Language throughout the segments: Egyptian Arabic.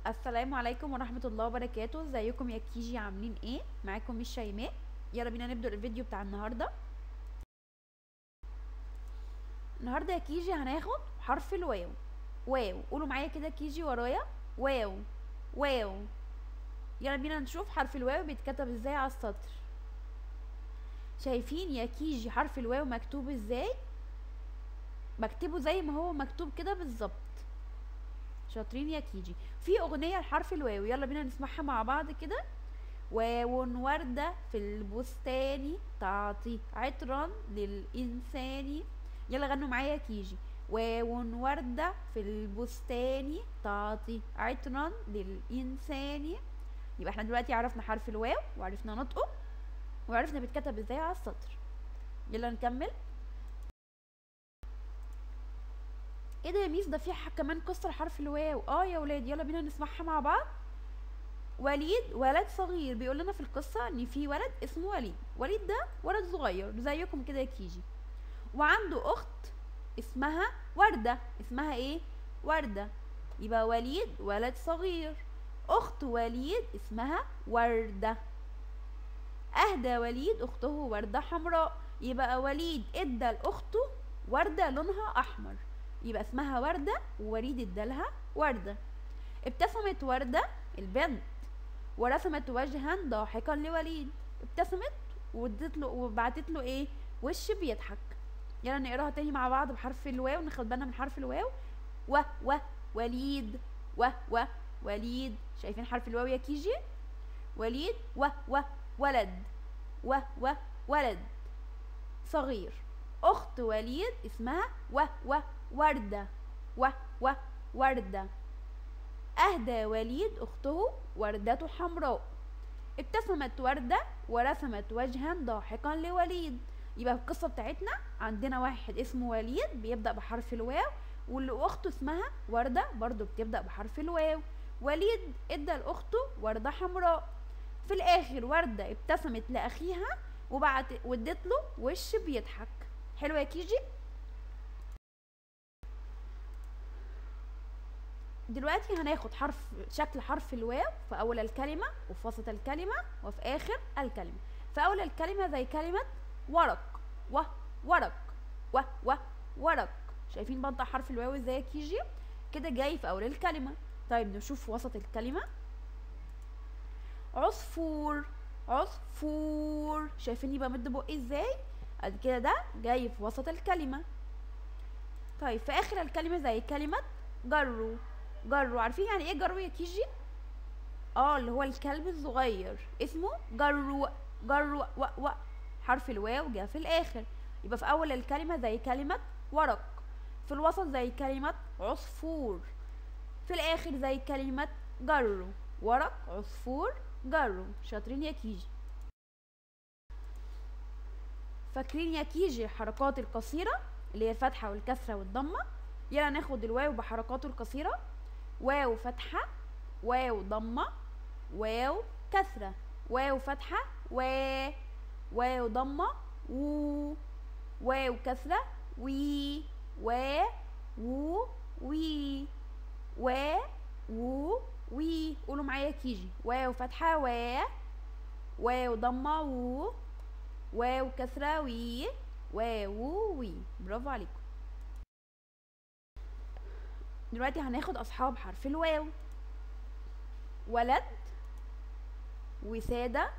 السلام عليكم ورحمة الله وبركاته ازيكم يا كيجي عاملين ايه معاكم مش شيماء يلا بينا نبدأ الفيديو بتاع النهاردة النهاردة يا كيجي هناخد حرف الواو واو قولوا معايا كده كيجي ورايا واو واو يلا بينا نشوف حرف الواو بيتكتب ازاي على السطر شايفين يا كيجي حرف الواو مكتوب ازاي بكتبه زي ما هو مكتوب كده بالظبط شاطرين يا كيجي في اغنيه لحرف الواو يلا بينا نسمعها مع بعض كده واو وردة في البستان تعطي عطرا للإنسان يلا غنوا معايا يا كيجي واو وردة في البستان تعطي عطرا للإنسان يبقى احنا دلوقتي عرفنا حرف الواو وعرفنا نطقه وعرفنا بيتكتب ازاي على السطر يلا نكمل ايه ده يا ميس ده في كمان قصه لحرف الواو اه يا ولاد يلا بينا نسمعها مع بعض وليد ولد صغير بيقول لنا في القصه ان في ولد اسمه وليد وليد ده ولد صغير زيكم كده يا كيجي وعنده اخت اسمها ورده اسمها ايه ورده يبقى وليد ولد صغير اخت وليد اسمها ورده اهدى وليد اخته ورده حمراء يبقى وليد ادى لاخته ورده لونها احمر يبقى اسمها وردة ووليد ادالها وردة ابتسمت وردة البنت ورسمت وجها ضاحكا لوليد ابتسمت وادت له وبعتت له ايه وش بيضحك يلا نقراها تاني مع بعض بحرف الواو ناخد بالنا من حرف الواو و و وليد و و وليد شايفين حرف الواو يا كيجي وليد و و ولد و و ولد صغير اخت وليد اسمها و و وردة و و وردة أهدى وليد أخته وردة حمراء ابتسمت وردة ورسمت وجها ضاحكا لوليد يبقى القصة بتاعتنا عندنا واحد اسمه وليد بيبدأ بحرف الواو واللي أخته اسمها وردة برضو بتبدأ بحرف الواو وليد ادى لأخته وردة حمراء في الآخر وردة ابتسمت لأخيها وبعت وادت له وش بيضحك حلو يا كيجي دلوقتي هناخد حرف شكل حرف الواو في اول الكلمه وفي وسط الكلمه وفي اخر الكلمه في اول الكلمه زي كلمه ورق و ورق و و ورق شايفين بنطق حرف الواو ازاي يا كيجي كده جاي في اول الكلمه طيب نشوف وسط الكلمه عصفور عصفور شايفين يبقى مد بقي ازاي بعد كده ده جاي في وسط الكلمه طيب في اخر الكلمه زي كلمه جرو جرو عارفين يعني ايه جرو يا كيجي اه اللي هو الكلب الصغير اسمه جرو جرو و و حرف الواو جه في الاخر يبقى في اول الكلمه زي كلمه ورق في الوسط زي كلمه عصفور في الاخر زي كلمه جرو ورق عصفور جرو شاطرين يا كيجي فاكرين يا كيجي الحركات القصيره اللي هي الفتحه والكسره والضمه يلا ناخد الواو بحركاته القصيره واو فتحة واو ضمة واو كسرة واو فتحة و واو ضمة و واو كسرة وي و و وي و و وي قولوا معايا كيجي واو فتحة و واو ضمة و واو كسرة وي واو وي برافو عليكم دلوقتي هناخد اصحاب حرف الواو ولد وسادة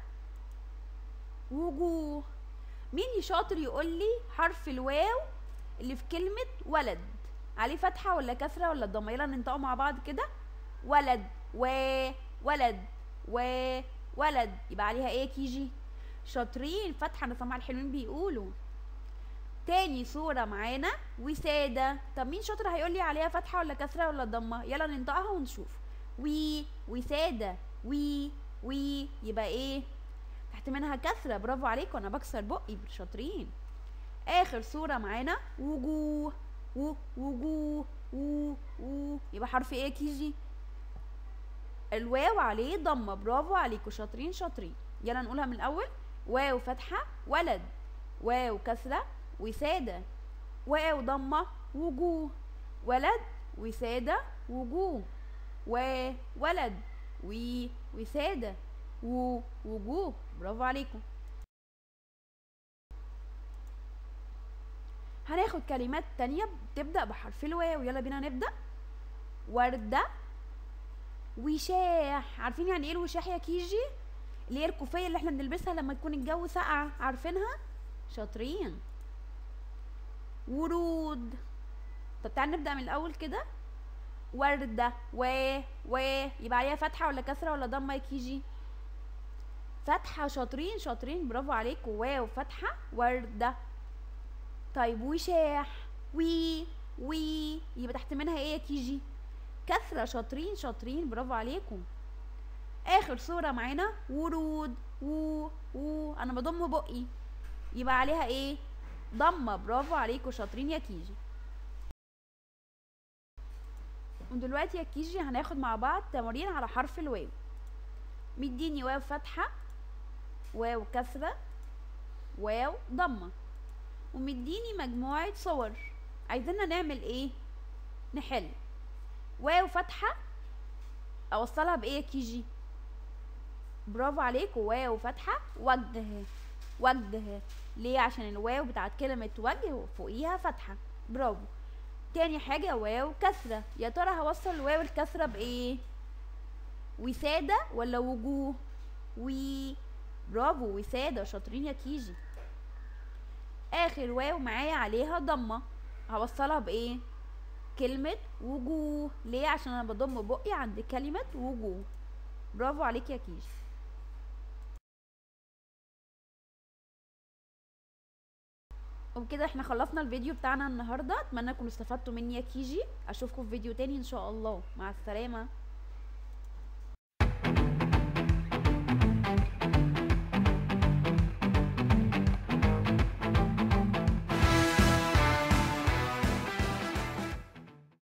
وجوه مين شاطر يقول لي حرف الواو اللي في كلمة ولد عليه فتحة ولا كسرة ولا ضمة يلا ننطقه مع بعض كده ولد و ولد و ولد يبقى عليها ايه كيجي شاطرين فتحة انا سامعة الحلوين بيقولوا تاني صورة معانا وسادة طب مين شاطر هيقول لي عليها فتحة ولا كسرة ولا ضمة يلا ننطقها ونشوف وي وسادة وي وي يبقى ايه تحت منها كسرة برافو عليكم انا بكسر بقي شاطرين اخر صورة معانا وجوه و وجوه و و يبقى حرف ايه كيجي الواو عليه ضمة برافو عليكم شاطرين شاطرين يلا نقولها من الاول واو فتحة ولد واو كسرة وسادة واو ضمة وجوه ولد وسادة وجوه وولد وي وسادة و وجوه برافو عليكم هناخد كلمات تانية بتبدأ بحرف الواو يلا بينا نبدأ وردة وشاح عارفين يعني ايه الوشاح يا كيجي اللي هي الكوفية اللي احنا بنلبسها لما يكون الجو ساقع عارفينها شاطرين ورود طب تعال نبدأ من الأول كده وردة و و يبقى عليها فتحة ولا كسرة ولا ضمة يا كيجي فتحة شاطرين شاطرين برافو عليكم واو فتحة وردة طيب وشاح وي وي يبقى تحت منها ايه يا كيجي كسرة شاطرين شاطرين برافو عليكم اخر صورة معانا ورود و و انا بضم بقي يبقى عليها ايه ضمة برافو عليكم شاطرين يا كيجي ودلوقتي يا كيجي هناخد مع بعض تمارين على حرف الواو مديني واو فتحة واو كسرة واو ضمة ومديني مجموعة صور عايزيننا نعمل ايه نحل واو فتحة اوصلها بايه يا كيجي برافو عليكم واو فتحة وجه وجه ليه عشان الواو بتاعت كلمة وجه فوقيها فتحة برافو تاني حاجة واو كسرة يا ترى هوصل الواو الكسرة بايه وسادة ولا وجوه وي برافو وسادة شاطرين يا كيجي اخر واو معايا عليها ضمة هوصلها بايه كلمة وجوه ليه عشان انا بضم بقي عند كلمة وجوه برافو عليك يا كيجي وبكده احنا خلصنا الفيديو بتاعنا النهارده اتمنى تكونوا استفدتوا مني يا كيجي اشوفكم في فيديو تاني ان شاء الله مع السلامه